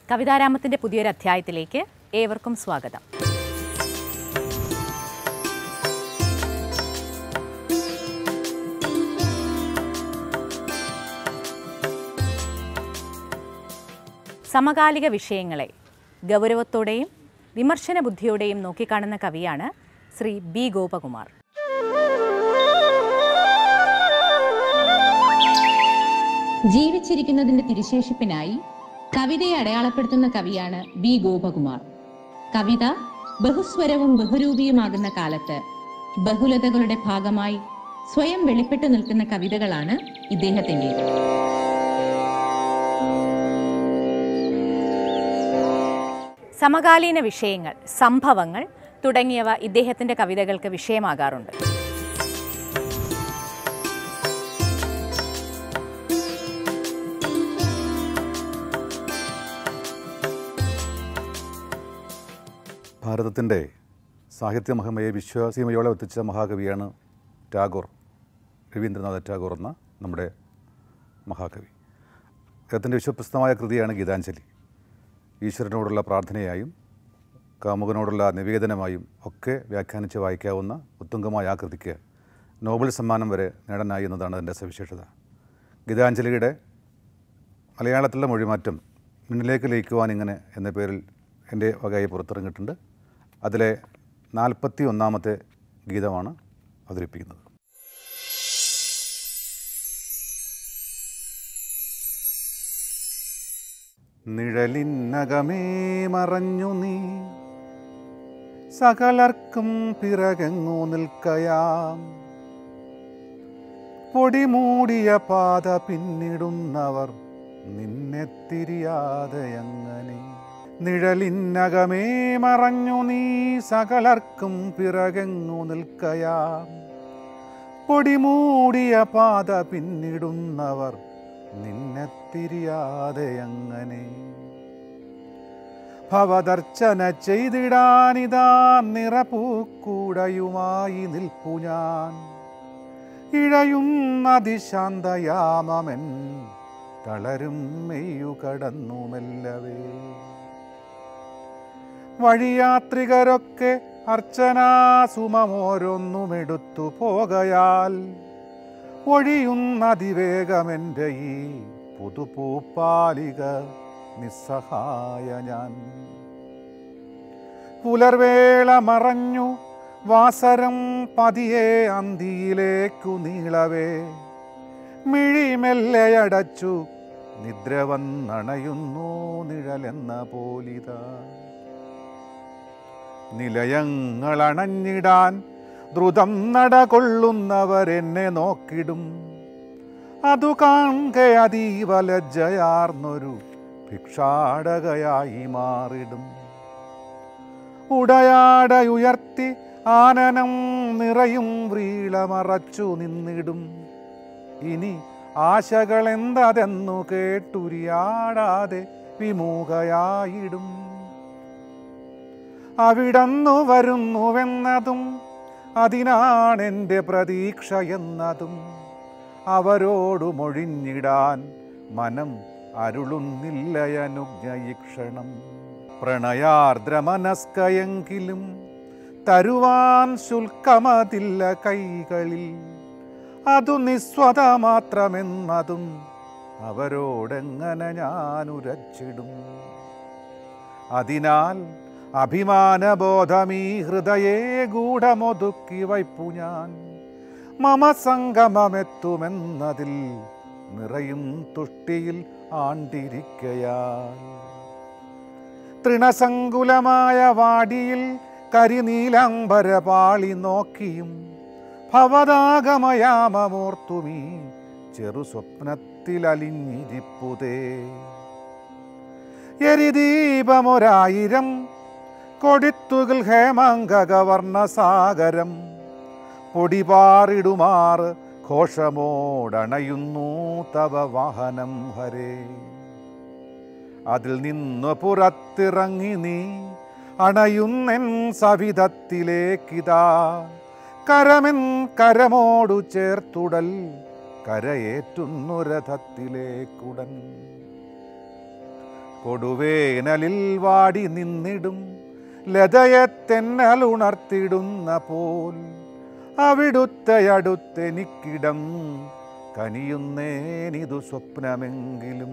കവിതാരാമത്തിൻ്റെ പുതിയൊരു അധ്യായത്തിലേക്ക് ഏവർക്കും സ്വാഗതം സമകാലിക വിഷയങ്ങളെ ഗൗരവത്തോടെയും വിമർശന ബുദ്ധിയോടെയും നോക്കിക്കാണുന്ന കവിയാണ് ശ്രീ ബി ഗോപകുമാർ ജീവിച്ചിരിക്കുന്നതിന്റെ തിരുശേഷിപ്പിനായി കവിതയെ അടയാളപ്പെടുത്തുന്ന കവിയാണ് ബി ഗോപകുമാർ കവിത ബഹുസ്വരവും ബഹുരൂപിയുമാകുന്ന കാലത്ത് ബഹുലതകളുടെ ഭാഗമായി സ്വയം വെളിപ്പെട്ടു നിൽക്കുന്ന കവിതകളാണ് ഇദ്ദേഹത്തിൻ്റെത് സമകാലീന വിഷയങ്ങൾ സംഭവങ്ങൾ തുടങ്ങിയവ ഇദ്ദേഹത്തിൻ്റെ കവിതകൾക്ക് വിഷയമാകാറുണ്ട് ഭാരതത്തിൻ്റെ സാഹിത്യമഹിമയെ വിശ്വാസീമയോടെ എത്തിച്ച മഹാകവിയാണ് ടാഗോർ രവീന്ദ്രനാഥ ടാഗോർ എന്ന നമ്മുടെ മഹാകവി അദ്ദേഹത്തിൻ്റെ വിശ്വപ്രസ്തമായ കൃതിയാണ് ഗീതാഞ്ജലി ഈശ്വരനോടുള്ള പ്രാർത്ഥനയായും കാമുകനോടുള്ള നിവേദനമായും ഒക്കെ വ്യാഖ്യാനിച്ച് വായിക്കാവുന്ന ഉത്തുംഗമായ ആ കൃതിക്ക് നോബൽ സമ്മാനം വരെ നേടാനായി എന്നതാണ് അതിൻ്റെ സവിശേഷത ഗീതാഞ്ജലിയുടെ മലയാളത്തിലുള്ള മൊഴിമാറ്റം മുന്നിലേക്ക് ലയിക്കുവാൻ ഇങ്ങനെ എന്ന പേരിൽ എൻ്റെ വകയായി പുറത്തിറങ്ങിയിട്ടുണ്ട് അതിലെ നാൽപ്പത്തി ഒന്നാമത്തെ ഗീതമാണ് അവതരിപ്പിക്കുന്നത് നിഴലിനകമേ മറഞ്ഞു നീ സകലർക്കും പിറകെങ്ങു നിൽക്കയാം പൊടിമൂടിയ പാത പിന്നിടുന്നവർ നിന്നെ തിരിയാതെ അങ്ങനെ നിഴലിനകമേ മറഞ്ഞു നീ സകലർക്കും പിറകെങ്ങു നിൽക്കയാം പൊടിമൂടിയ പാത പിന്നിടുന്നവർ നിന്നെ തിരിയാതെ അങ്ങനെ ഭവദർച്ചന ചെയ്തിടാനിതാ നിറപൂക്കൂടയുമായി നിൽപ്പു ഞാൻ ഇഴയുന്നതിശാന്തയാമമൻ തളരും മെയ്യു കടന്നു മെല്ലവേ വഴിയാത്രികരൊക്കെ അർച്ചനാസുമോരൊന്നുമെടുത്തു പോകയാൽ ഒഴിയുന്നതിവേഗമെൻ്റെ ഈ പുതുപൂപ്പാലിക നിസ്സഹായ ഞാൻ പുലർവേള മറഞ്ഞു വാസരം പതിയെ അന്തിയിലേക്കു നീളവേ മിഴിമെല്ലയടച്ചു നിദ്ര വന്നണയുന്നു നിഴലെന്ന പോലിത നിലയങ്ങളണഞ്ഞിടാൻ ദ്രുതം നടകൊള്ളുന്നവരെന്നെ നോക്കിടും അതു കാണുക അതീവ ലജ്ജയാർന്നൊരു ഭിക്ഷാടകയായി മാറിടും ഉടയാടയുയർത്തി ആനനം നിറയും വ്രീളമറച്ചു നിന്നിടും ഇനി ആശകൾ എന്തതെന്നു കേട്ടുരിയാടാതെ വിമൂകയായിടും അവിടന്നു വരുന്നുവെന്നതും അതിനാണെൻ്റെ പ്രതീക്ഷ എന്നതും അവരോടു മൊഴിഞ്ഞിടാൻ മനം അരുളുന്നില്ലയനുജ്ഞയിക്ഷണം പ്രണയാർദ്രമനസ്കയെങ്കിലും തരുവാൻ ശുൽക്കമതില്ല കൈകളിൽ അതു നിസ്വത മാത്രമെന്നതും അവരോടെങ്ങനെ ഞാൻ ഉരച്ചിടും അതിനാൽ അഭിമാനബോധമീ ഹൃദയേ ഗൂഢമൊതുക്കി വയ്പ്പു ഞാൻ മമ സംഗമമെത്തുമെന്നതിൽ നിറയും തുഷ്ടിയിൽ ആണ്ടിരിക്കയാൽ തൃണസങ്കുലമായ വാടിയിൽ കരിനീലാംബരപാളി നോക്കിയും ഭവതാഗമയാമമോർത്തുമീ ചെറു സ്വപ്നത്തിലലിഞ്ഞിരിപ്പുതേ എരിദീപമൊരായിരം കൊടിത്തുകൾ ഹേമാങ്കകവർണസാഗരം പൊടിപാറിടുമാറ് ഘോഷമോടണയുന്നു തവ വാഹനം ഹരേ അതിൽ നിന്ന് പുറത്തിറങ്ങി നീ അണയുന്നെൻ സവിധത്തിലേക്കിതാ കരമെൻ കരമോടു ചേർത്തുടൽ കരയേറ്റുന്നു രഥത്തിലേക്കുടൻ കൊടുവേനലിൽ വാടി നിന്നിടും ലതയെ തെന്നൽ ഉണർത്തിടുന്ന പോൽ അവിടുത്തെ അടുത്തെനിക്കിടം കനിയുന്നേനിതു സ്വപ്നമെങ്കിലും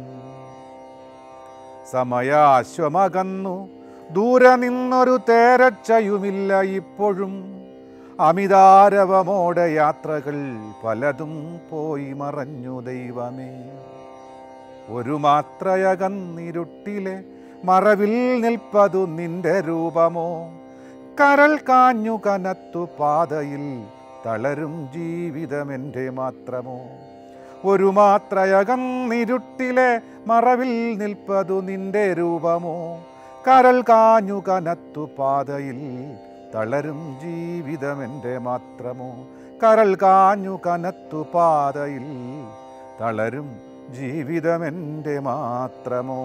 സമയാശ്വമകന്നു ദൂരെ നിന്നൊരു തേരച്ചയുമില്ല ഇപ്പോഴും അമിതാരവമോടെ യാത്രകൾ പലതും പോയി മറഞ്ഞു ദൈവമേ ഒരു മാത്രയകന്നിരുട്ടിലെ മറവിൽ നിൽപ്പതു നിന്റെ രൂപമോ കരൾ കാഞ്ഞു കനത്തു പാതയിൽ തളരും ജീവിതമെൻ്റെ മാത്രമോ ഒരു മാത്രയകന്നിരുട്ടിലെ മറവിൽ നിൽപ്പതു നിന്റെ രൂപമോ കരൾ കാഞ്ഞു കനത്തു പാതയിൽ തളരും ജീവിതമെൻ്റെ മാത്രമോ കരൾ കാഞ്ഞു കനത്തു പാതയിൽ തളരും ജീവിതമെൻ്റെ മാത്രമോ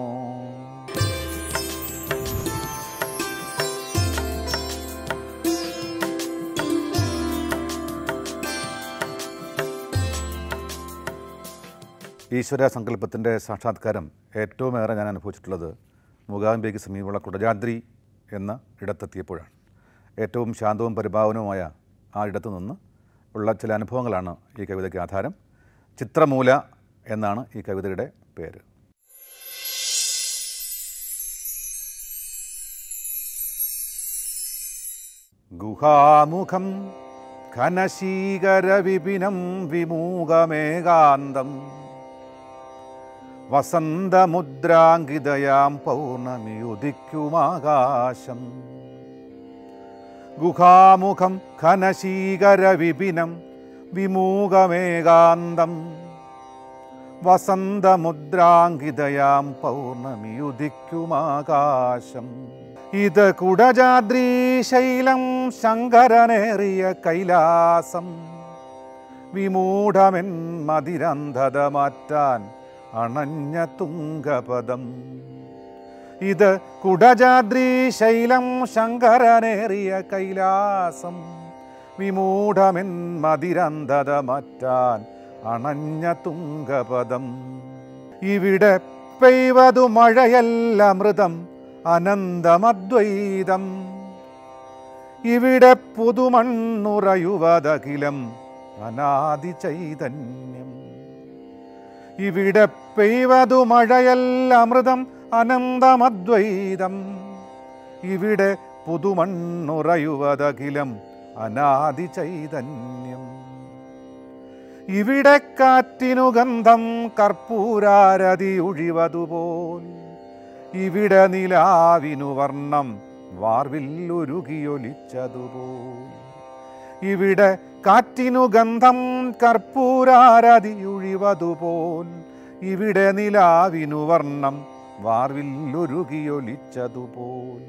ഈശ്വര സങ്കല്പത്തിൻ്റെ സാക്ഷാത്കാരം ഏറ്റവുമേറെ ഞാൻ അനുഭവിച്ചിട്ടുള്ളത് മൂകാംബികയ്ക്ക് സമീപമുള്ള കുടജാദ്രി എന്ന ഇടത്തെത്തിയപ്പോഴാണ് ഏറ്റവും ശാന്തവും പരിഭാവനവുമായ ആ ഇടത്തു നിന്ന് ഉള്ള ചില അനുഭവങ്ങളാണ് ഈ കവിതയ്ക്ക് ആധാരം ചിത്രമൂല എന്നാണ് ഈ കവിതയുടെ പേര് ഗുഹാമുഖം ഘനശീകരവിപിനം വിമൂകമേകാന്തം വസന്തമുദ്രാങ്കിതയാം പൗർണമിയുദിക്കുമാകാശം ഗുഹാമുഖം ഘനശീകരവിപിനം വിമൂകമേകാന്തം വസന്തമുദ്രാങ്കിതയാം പൗർണമിയുദിക്കുമാകാശം ഇത് കുടജാദ്രീശൈലം ശങ്കരനേറിയ കൈലാസം വിമൂഢമെൻ മതിരന്ധത മാറ്റാൻ അണഞ്ഞ തുങ്കപദം ഇത് കുടജാദ്രീശൈലം ശങ്കരനേറിയ കൈലാസം വിമൂഢമെൻ മതിരന്ധത മാറ്റാൻ അണഞ്ഞ തുങ്കപദം ഇവിടെ പെയ്വതു മഴയല്ല മൃതം അനന്തമദ്വൈതം ഇവിടെ പുതുമണ്ണുറയുവതകിലം അനാദി ചൈതന്യം ഇവിടെ പെയ്വതു മഴയല്ല അമൃതം അനന്തമദ്വൈതം ഇവിടെ പുതുമണ്ണുറയുവതകിലം അനാദി ചൈതന്യം ഇവിടെ കാറ്റിനു ഗന്ധം കർപ്പൂരാരതി ഒഴിവതുപോൽ ഇവിടെ നിലാവിനു വർണ്ണം വാർവില്ലൊരുകിയൊലിച്ചതുപോൽ ഇവിടെ കാറ്റിനു ഗന്ധം കർപ്പൂരാരതി ഒഴിവതുപോൽ ഇവിടെ നിലാവിനു വർണ്ണം വാർവില്ലൊരുകിയൊലിച്ചതുപോൽ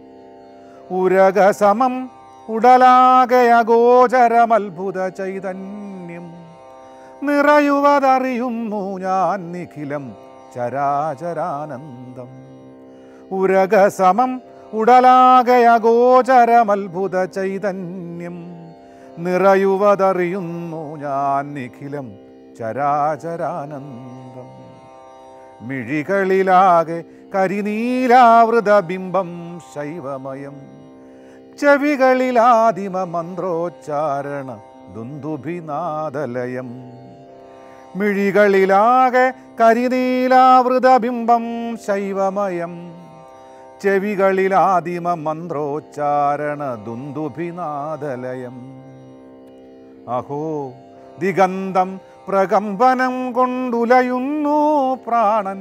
ഉരകസമം ഉടലാകെ അഗോചരമത്ഭുത ചൈതന്യം നിറയുവതറിയുന്നു ഞാൻ നിഖിലം ചരാചരാനന്ദം ഉരകസമം ഉടലാകെ അഗോചരമത്ഭുത ചൈതന്യം നിറയുവതറിയുന്നു ഞാൻ നിഖിലം ചരാചരാനന്ദം മിഴികളിലാകെ കരിനീലാവൃത ബിംബം ശൈവമയം ചെവികളിലാദിമ മന്ത്രോച്ചാരണ ദുന്ദുഭിനാദലയം മിഴികളിലാകെ കരിനീലാവൃത ബിംബം ശൈവമയം ചെവികളിലാദിമ മന്ത്രോച്ചാരണ ദുന്ദുഭിനാദലയം അഹോ ദിഗന്ധം പ്രകമ്പനം കൊണ്ടുലയുന്നു പ്രാണൻ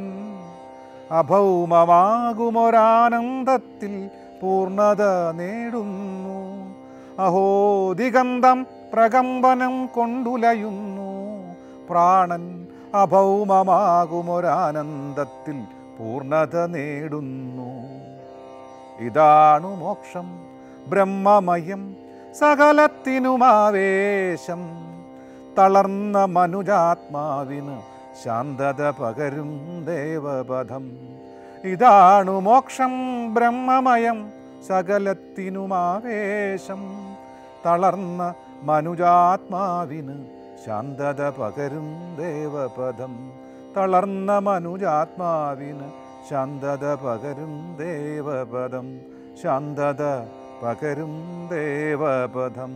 അഭൗമമാകുമൊരാനന്ദത്തിൽ പൂർണ്ണത നേടുന്നു അഹോ ദിഗന്ധം പ്രകമ്പനം കൊണ്ടുലയുന്നു പ്രാണൻ അഭൗമമാകുമൊരാനന്ദത്തിൽ പൂർണ്ണത നേടുന്നു ഇതാണു മോക്ഷം ബ്രഹ്മമയം സകലത്തിനുമാവേശം തളർന്ന മനുജാത്മാവിന് ശാന്തത പകരും ദേവപഥം ഇതാണു മോക്ഷം ബ്രഹ്മമയം സകലത്തിനുമാവേശം തളർന്ന മനുജാത്മാവിന് ശാന്തത പകരും ദേവപദം തളർന്ന മനുജാത്മാവിന് ശാന്തത പകരും ദേവപദം ശാന്തത പകരും ദേവപദം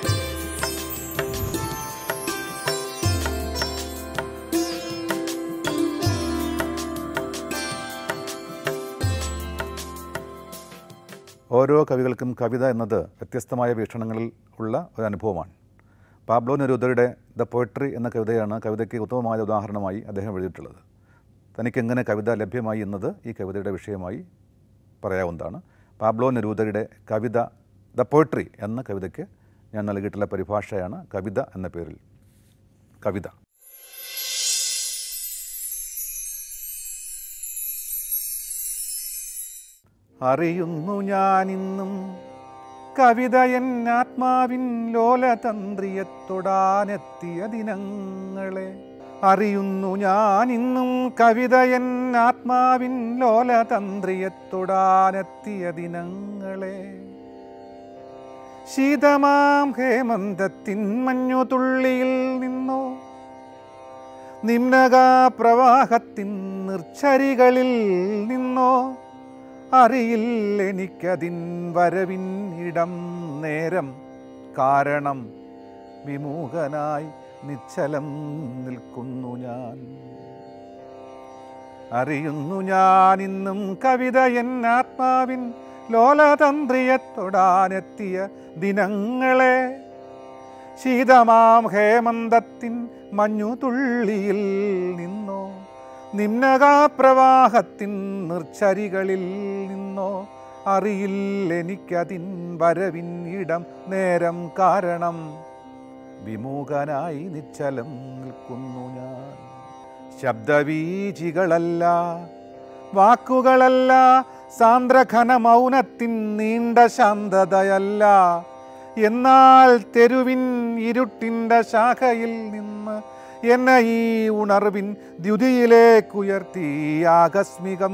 ഓരോ കവികൾക്കും കവിത എന്നത് വ്യത്യസ്തമായ വീക്ഷണങ്ങളിൽ ഉള്ള ഒരു അനുഭവമാണ് പാബ്ലോ നെരൂദയുടെ ദ പോയട്രി എന്ന കവിതയാണ് കവിതയ്ക്ക് ഉത്തമമായ ഉദാഹരണമായി അദ്ദേഹം എഴുതിയിട്ടുള്ളത് തനിക്ക് എങ്ങനെ കവിത ലഭ്യമായി എന്നത് ഈ കവിതയുടെ വിഷയമായി പറയാവുന്നതാണ് പാബ്ലോ നെരൂദയുടെ കവിത ദ പോയട്രി എന്ന കവിതയ്ക്ക് ഞാൻ നൽകിയിട്ടുള്ള പരിഭാഷയാണ് കവിത എന്ന പേരിൽ കവിത അറിയുന്നു ഞാനിന്നും കവിത എൻ ആത്മാവിൻ ലോലതന്ത്രിയത്തൊടാനെത്തിയ ദിനങ്ങളെ അറിയുന്നു ഞാനിന്നും കവിത എൻ ആത്മാവിൻ ലോലതന്ത്രിയത്തൊടാനെത്തിയ ദിനങ്ങളെ ശീതമാം ഹേമന്തത്തിൻ മഞ്ഞുതുള്ളിയിൽ നിന്നോ നിമ്നകാ പ്രവാഹത്തിൻ നിർച്ചരികളിൽ നിന്നോ അറിയില്ലെനിക്കതിൻ വരവിൻ ഇടം നേരം കാരണം വിമുഖനായി നിശ്ചലം നിൽക്കുന്നു ഞാൻ അറിയുന്നു ഞാൻ ഇന്നും കവിത എൻ ആത്മാവിൻ ലോലതന്ത്രിയത്തൊടാനെത്തിയ ദിനങ്ങളെ ശീതമാം ഹേമന്തത്തിൻ മഞ്ഞുതുള്ളിയിൽ നിന്നോ നിമ്നകാപ്രവാഹത്തിൻ നിർച്ചരികളിൽ നിന്നോ അറിയില്ലെനിക്കതിൻ വരവിൻ ഇടം നേരം കാരണം വിമുഖനായി നിശ്ചലം നിൽക്കുന്നു ഞാൻ ശബ്ദവീചികളല്ല വാക്കുകളല്ല സാന്ദ്രഘന മൗനത്തിൻ നീണ്ട ശാന്തതയല്ല എന്നാൽ തെരുവിൻ ഇരുട്ടിൻ്റെ ശാഖയിൽ നിന്ന് എന്നെ ഈ ഉണർവിൻ ദ്യുതിയിലേക്കുയർത്തി ആകസ്മികം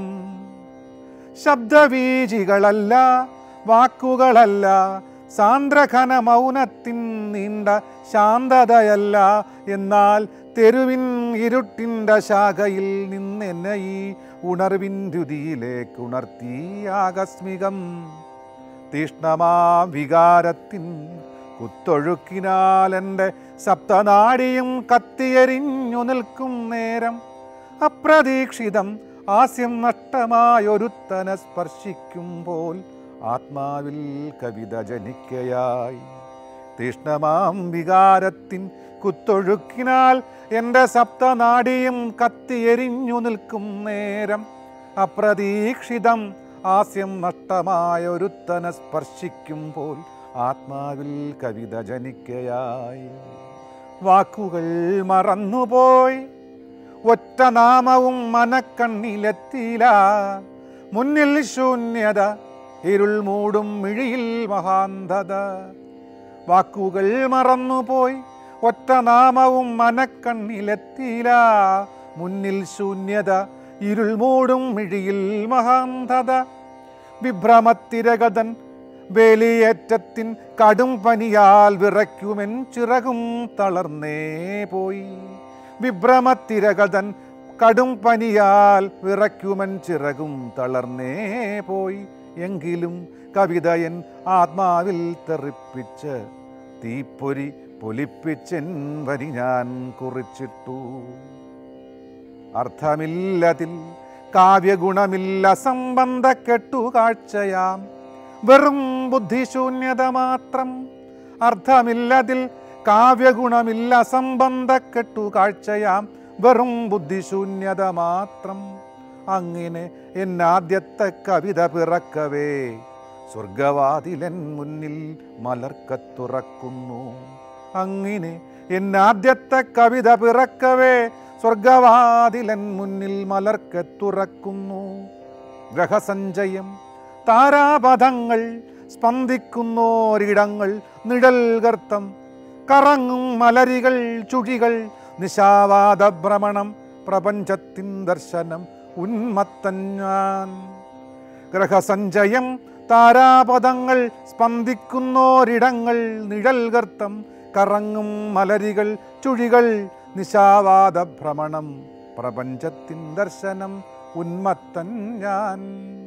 ശബ്ദവീചികളല്ല വാക്കുകളല്ല സാന്ദ്രഘന മൗനത്തിൻ നീണ്ട ശാന്തതയല്ല എന്നാൽ തെരുവിൻ ഇരുട്ടിൻ്റെ ശാഖയിൽ നിന്ന് എന്നെ ഈ ഉണർവിൻ രുതിയിലേക്ക് ഉണർത്തി ആകസ്മികം തീഷ്ണമാം വികാരത്തിൻ കുത്തൊഴുക്കിനാൽ എൻ്റെ സപ്തനാടിയും കത്തിയെരിഞ്ഞു നിൽക്കും നേരം അപ്രതീക്ഷിതം ആസ്യം നഷ്ടമായൊരുത്തനെ സ്പർശിക്കുമ്പോൾ ആത്മാവിൽ കവിത ജനിക്കയായി തീഷ്ണമാം വികാരത്തിൻ കുത്തൊഴുക്കിനാൽ എൻ്റെ സപ്തനാടിയും കത്തിയെരിഞ്ഞു നിൽക്കും നേരം അപ്രതീക്ഷിതം ആസ്യം നഷ്ടമായ ഒരുത്തനെ സ്പർശിക്കുമ്പോൾ ആത്മാവിൽ കവിത ജനിക്കയായി വാക്കുകൾ മറന്നുപോയി ഒറ്റ നാമവും മനക്കണ്ണിലെത്തിയില്ല മുന്നിൽ ശൂന്യത ഇരുൾ മൂടും മിഴിയിൽ മഹാന്തത വാക്കുകൾ മറന്നുപോയി ഒറ്റ നാമവും മനക്കണ്ണിലെത്തിയില്ല മുന്നിൽ ശൂന്യത ഇരുൾ മൂടും മിഴിയിൽ മഹാന്തത വിഭ്രമത്തിരകതൻ വേലിയേറ്റത്തിൻ കടും പനിയാൽ വിറയ്ക്കുമെൻ ചിറകും തളർന്നേ പോയി വിഭ്രമത്തിരകതൻ കടും പനിയാൽ വിറയ്ക്കുമൻ ചിറകും തളർന്നേ പോയി എങ്കിലും കവിതയൻ ആത്മാവിൽ തെറിപ്പിച്ച് തീപ്പൊരി പൊലിപ്പിച്ചെൻ വരി ഞാൻ കുറിച്ചിട്ടു അർത്ഥമില്ലതിൽ കാവ്യഗുണമില്ല സംബന്ധ കെട്ടുകാഴ്ചയാം വെറും ബുദ്ധിശൂന്യത മാത്രം അർത്ഥമില്ലതിൽ കാവ്യഗുണമില്ല സംബന്ധ കെട്ടുകാഴ്ചയാം വെറും ബുദ്ധിശൂന്യത മാത്രം അങ്ങനെ എന്നാദ്യത്തെ കവിത പിറക്കവേ സ്വർഗവാതിലൻ മുന്നിൽ മലർക്കത്തുറക്കുന്നു അങ്ങനെ എന്നാദ്യത്തെ കവിത പിറക്കവേ സ്വർഗവാതിലൻ മുന്നിൽ മലർക്കത്തുറക്കുന്നു ഗ്രഹസഞ്ചയം താരാപഥങ്ങൾ സ്പന്ദിക്കുന്നോരിടങ്ങൾ നിഴൽഗർത്തം കറങ്ങും മലരികൾ ചുഴികൾ നിശാവാദ ഭ്രമണം പ്രപഞ്ചത്തിൻ ദർശനം ഉന്മത്തൻ ഞാൻ ഗ്രഹസഞ്ചയം താരാപഥങ്ങൾ സ്പന്ദിക്കുന്നോരിടങ്ങൾ നിഴൽഗർത്തം കറങ്ങും മലരികൾ ചുഴികൾ നിശാവാദ ഭ്രമണം പ്രപഞ്ചത്തിൻ ദർശനം ഉന്മത്തൻ ഞാൻ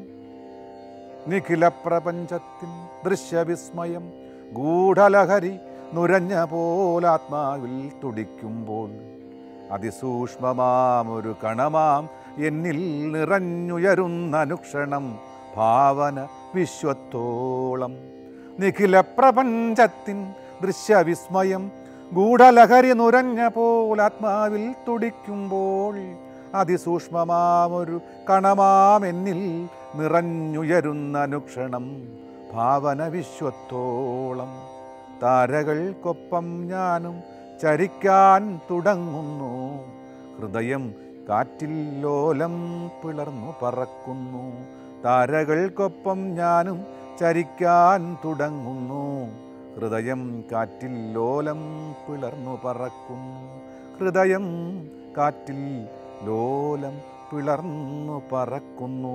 നിഖില പ്രപഞ്ചത്തിൻ ദൃശ്യവിസ്മയം ഗൂഢലഹരി നുരഞ്ഞ പോലാത്മാവിൽ തുടിക്കുമ്പോൾ അതിസൂക്ഷ്മമാമൊരു കണമാം എന്നിൽ നിറഞ്ഞുയരുന്ന അനുക്ഷണം ഭാവന വിശ്വത്തോളം നിഖില പ്രപഞ്ചത്തിൻ ദൃശ്യവിസ്മയം ഗൂഢലഹരി നുരഞ്ഞ പോലാത്മാവിൽ തുടിക്കുമ്പോൾ അതിസൂക്ഷ്മമാമൊരു കണമാം എന്നിൽ നിറഞ്ഞുയരുന്ന അനുക്ഷണം ഭാവന വിശ്വത്തോളം താരകൾക്കൊപ്പം ഞാനും ചരിക്കാൻ തുടങ്ങുന്നു ഹൃദയം കാറ്റിൽ ലോലം പിളർന്നു പറക്കുന്നു താരകൾക്കൊപ്പം ഞാനും ചരിക്കാൻ തുടങ്ങുന്നു ഹൃദയം കാറ്റിൽ ലോലം പിളർന്നു പറക്കുന്നു ഹൃദയം കാറ്റിൽ ലോലം പിളർന്നു പറക്കുന്നു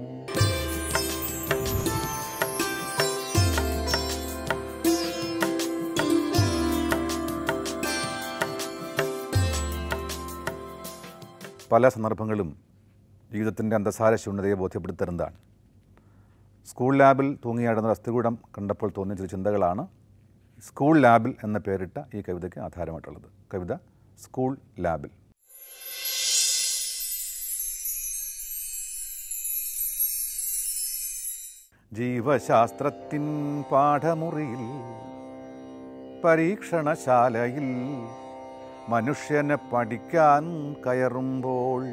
പല സന്ദർഭങ്ങളും ജീവിതത്തിൻ്റെ അന്തസാര ശൂന്യതയെ ബോധ്യപ്പെടുത്തരുന്നതാണ് സ്കൂൾ ലാബിൽ തൂങ്ങിയാടുന്ന അസ്ഥികൂടം കണ്ടപ്പോൾ തോന്നിയ ചില ചിന്തകളാണ് സ്കൂൾ ലാബിൽ എന്ന പേരിട്ട ഈ കവിതയ്ക്ക് ആധാരമായിട്ടുള്ളത് കവിത സ്കൂൾ ലാബിൽ ജീവശാസ്ത്രത്തിൻ പാഠമുറിയിൽ പരീക്ഷണശാലയിൽ മനുഷ്യനെ പഠിക്കാൻ കയറുമ്പോൾ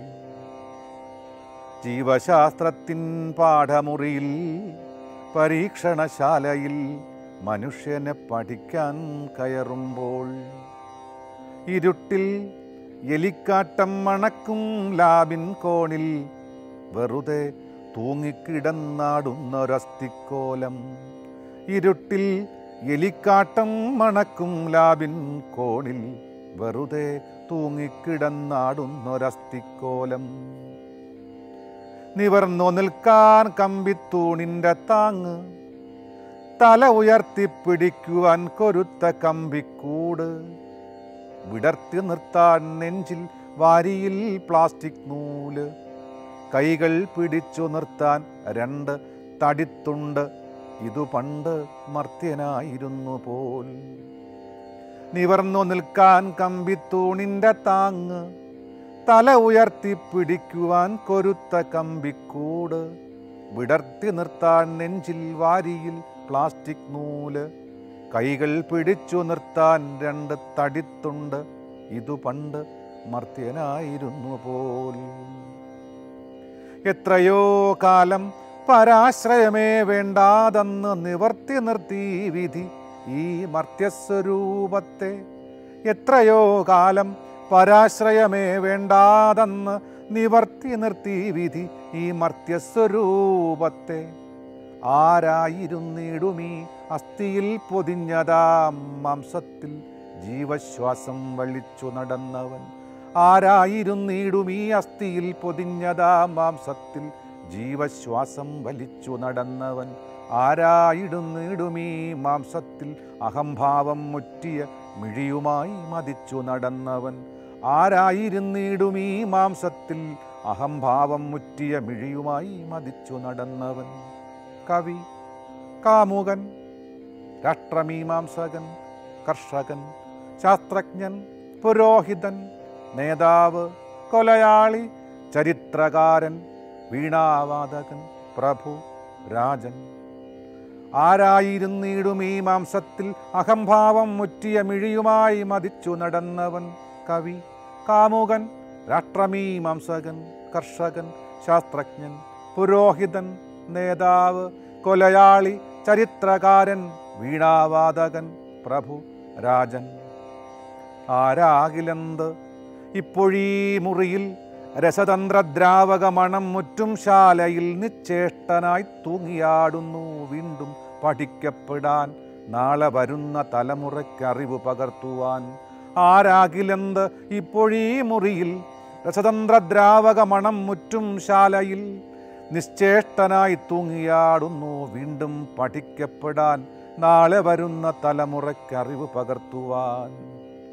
ജീവശാസ്ത്രത്തിൻ പാഠമുറിയിൽ പരീക്ഷണശാലയിൽ മനുഷ്യനെ പഠിക്കാൻ കയറുമ്പോൾ ഇരുട്ടിൽ എലിക്കാട്ടം മണക്കും ലാബിൻ കോണിൽ വെറുതെ തൂങ്ങിക്കിടന്നാടുന്നൊരസ്ഥിക്കോലം ഇരുട്ടിൽ എലിക്കാട്ടം മണക്കും ലാബിൻ കോണിൽ വെറുതെ തൂങ്ങിക്കിടന്നാടുന്നൊരസ്ഥിക്കോലം നിവർന്നു നിൽക്കാൻ കമ്പിത്തൂണിൻ്റെ താങ്ങ് തല ഉയർത്തിപ്പിടിക്കുവാൻ കൊരുത്ത കമ്പിക്കൂട് വിടർത്തി നിർത്താൻ നെഞ്ചിൽ വാരിയിൽ പ്ലാസ്റ്റിക് നൂല് കൈകൾ പിടിച്ചു നിർത്താൻ രണ്ട് തടിത്തുണ്ട് ഇതു പണ്ട് മർത്യനായിരുന്നു പോൽ നിവർന്നു നിൽക്കാൻ കമ്പിത്തൂണിൻ്റെ താങ്ങ് തല ഉയർത്തി പിടിക്കുവാൻ കൊരുത്ത കമ്പിക്കൂട് വിടർത്തി നിർത്താൻ നെഞ്ചിൽ വാരിയിൽ പ്ലാസ്റ്റിക് നൂല് കൈകൾ പിടിച്ചു നിർത്താൻ രണ്ട് തടിത്തുണ്ട് ഇതു പണ്ട് മർത്യനായിരുന്നു പോൽ എത്രയോ കാലം പരാശ്രയമേ വേണ്ടാതെന്ന് നിവർത്തി നിർത്തി വിധി ഈ മർത്യസ്വരൂപത്തെ എത്രയോ കാലം പരാശ്രയമേ വേണ്ടാതെന്ന് നിവർത്തി നിർത്തി വിധി ഈ മർത്യസ്വരൂപത്തെ ആരായിരുന്നിടുമീ അസ്ഥിയിൽ പൊതിഞ്ഞതാം മാംസത്തിൽ ജീവശ്വാസം വളിച്ചു നടന്നവൻ ആരായിരുന്നിടുമീ അസ്ഥിയിൽ പൊതിഞ്ഞതാ മാംസത്തിൽ ജീവശ്വാസം വലിച്ചു നടന്നവൻ ആരായിടുന്നിടുമീ മാംസത്തിൽ അഹംഭാവം മുറ്റിയ മിഴിയുമായി മതിച്ചു നടന്നവൻ ആരായിരുന്നിടുമീ മാംസത്തിൽ അഹംഭാവം മുറ്റിയ മിഴിയുമായി മതിച്ചു നടന്നവൻ കവി കാമുകൻ രാഷ്ട്രമീമാംസകൻ കർഷകൻ ശാസ്ത്രജ്ഞൻ പുരോഹിതൻ നേതാവ് കൊലയാളി ചരിത്രകാരൻ വീണാവാദകൻ പ്രഭു രാജൻ ആരായിരുന്നിടും ഈ മാംസത്തിൽ അഹംഭാവം മുറ്റിയ മിഴിയുമായി മതിച്ചു നടന്നവൻ കവി കാമുകൻ രാഷ്ട്രമീമാംസകൻ കർഷകൻ ശാസ്ത്രജ്ഞൻ പുരോഹിതൻ നേതാവ് കൊലയാളി ചരിത്രകാരൻ വീണാവാദകൻ പ്രഭു രാജൻ ആരാകിലെന്ത് ഇപ്പൊഴീ മുറിയിൽ രസതന്ത്രദ്രാവക മണം മുറ്റും ശാലയിൽ നിശ്ചേഷ്ടനായി തൂങ്ങിയാടുന്നു വീണ്ടും പഠിക്കപ്പെടാൻ നാളെ വരുന്ന തലമുറയ്ക്ക് അറിവ് പകർത്തുവാൻ ആരാകിലെന്ത് ഇപ്പൊഴീ മുറിയിൽ രസതന്ത്രദ്രാവക മണം മുറ്റും ശാലയിൽ നിശ്ചേഷ്ടനായി തൂങ്ങിയാടുന്നു വീണ്ടും പഠിക്കപ്പെടാൻ നാളെ വരുന്ന തലമുറയ്ക്ക് അറിവ് പകർത്തുവാൻ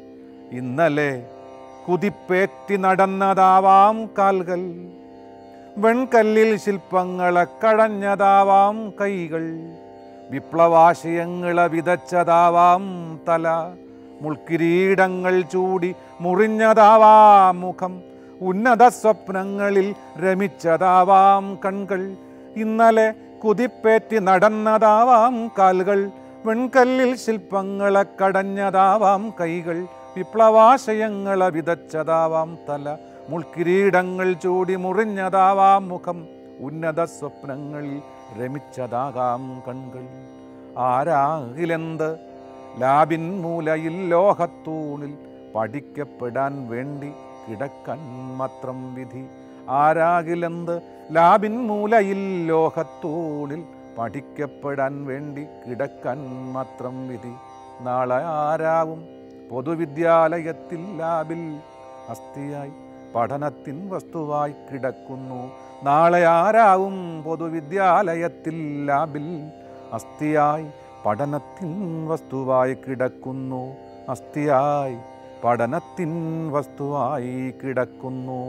ഇന്നലെ കുതിപ്പേറ്റി നടന്നതാവാം കാൽകൾ വെൺകല്ലിൽ ശില്പങ്ങളെ കടഞ്ഞതാവാം കൈകൾ വിപ്ലവാശയങ്ങളെ വിതച്ചതാവാം തല മുൾക്കിരീടങ്ങൾ ചൂടി മുറിഞ്ഞതാവാം മുഖം ഉന്നത സ്വപ്നങ്ങളിൽ രമിച്ചതാവാം കൺകൾ ഇന്നലെ കുതിപ്പേറ്റി നടന്നതാവാം കാലുകൾ വെൺകല്ലിൽ ശില്പങ്ങളെ കടഞ്ഞതാവാം കൈകൾ വിപ്ലവാശയങ്ങളെ വിതച്ചതാവാം തല മുൾക്കിരീടങ്ങൾ ചൂടി മുറിഞ്ഞതാവാം മുഖം ഉന്നത സ്വപ്നങ്ങളിൽ രമിച്ചതാകാം കൺകൾ ആരാകിലെന്ത് ലാബിൻ മൂലയിൽ ലോഹത്തൂണിൽ പഠിക്കപ്പെടാൻ വേണ്ടി കിടക്കാൻ മാത്രം വിധി ആരാകിലെന്ത് ലാബിൻ മൂലയിൽ ലോഹത്തൂണിൽ പഠിക്കപ്പെടാൻ വേണ്ടി കിടക്കാൻ മാത്രം വിധി നാളെ ആരാവും പൊതുവിദ്യാലയത്തിൽ ലാബിൽ അസ്ഥിയായി പഠനത്തിൻ വസ്തുവായി കിടക്കുന്നു നാളെ ആരാവും പൊതുവിദ്യാലയത്തിൽ ലാബിൽ അസ്ഥിയായി പഠനത്തിൻ വസ്തുവായി കിടക്കുന്നു അസ്ഥിയായി പഠനത്തിൻ വസ്തുവായി കിടക്കുന്നു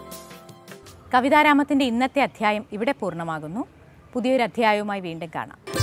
കവിതാരാമത്തിന്റെ ഇന്നത്തെ അധ്യായം ഇവിടെ പൂർണ്ണമാകുന്നു പുതിയൊരു അധ്യായവുമായി വീണ്ടും കാണാം